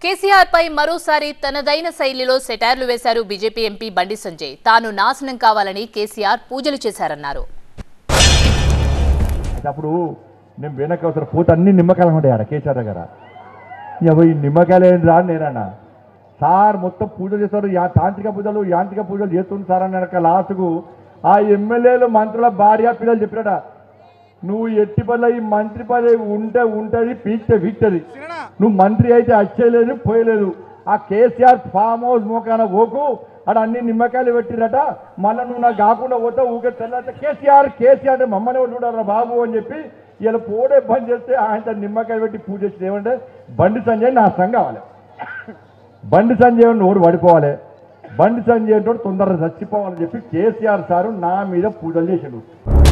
కేసీఆర్ పై మరోసారి తనదైన శైలిలో సెటైర్లు వేశారు బీజేపీ ఎంపీ బండి సంజయ్ తాను నాశనం కావాలని కేసీఆర్ పూజలు చేశారన్నారు అయితే అప్పుడు నేను వెనక అవసరం పోతే అన్ని నిమ్మకాయలు ఉంటాయి ఆడ కేసీఆర్ దగ్గర ఇక ఈ నిమ్మకాయలు ఏంటి రా నేనన్నా సార్ మొత్తం పూజలు చేస్తారు యా తాంత్రిక పూజలు యాంత్రిక పూజలు చేస్తుంది సార్ అన్నాక లాస్ట్కు ఆ ఎమ్మెల్యేలు మంత్రుల భార్య పిల్లలు చెప్పారట నువ్వు ఎట్టి పనుల ఈ మంత్రి పదవి ఉంటే ఉంటుంది పీక్తే పీక్తుంది నువ్వు మంత్రి అయితే వచ్చేయలేదు పోయలేదు ఆ కేసీఆర్ ఫామ్ హౌస్ మోకాన పోకు అక్కడ అన్ని నిమ్మకాయలు పెట్టిరట మళ్ళీ నువ్వు నాకు కాకుండా పోతే ఊకే తెల్లంటే కేసీఆర్ కేసీఆర్ అంటే మమ్మల్ని చూడారా బాబు అని చెప్పి ఇలా పోడే బంద్ చేస్తే ఆయన నిమ్మకాయ పెట్టి పూజ చేసి ఏమంటే బండి సంజయ్ నా సంఘం కావాలి బండి సంజయ్ నోరు పడిపోవాలి బండి సంజయ్ తోడు తొందరగా చచ్చిపోవాలని చెప్పి కేసీఆర్ సారు నా మీద పూజలు చేసాడు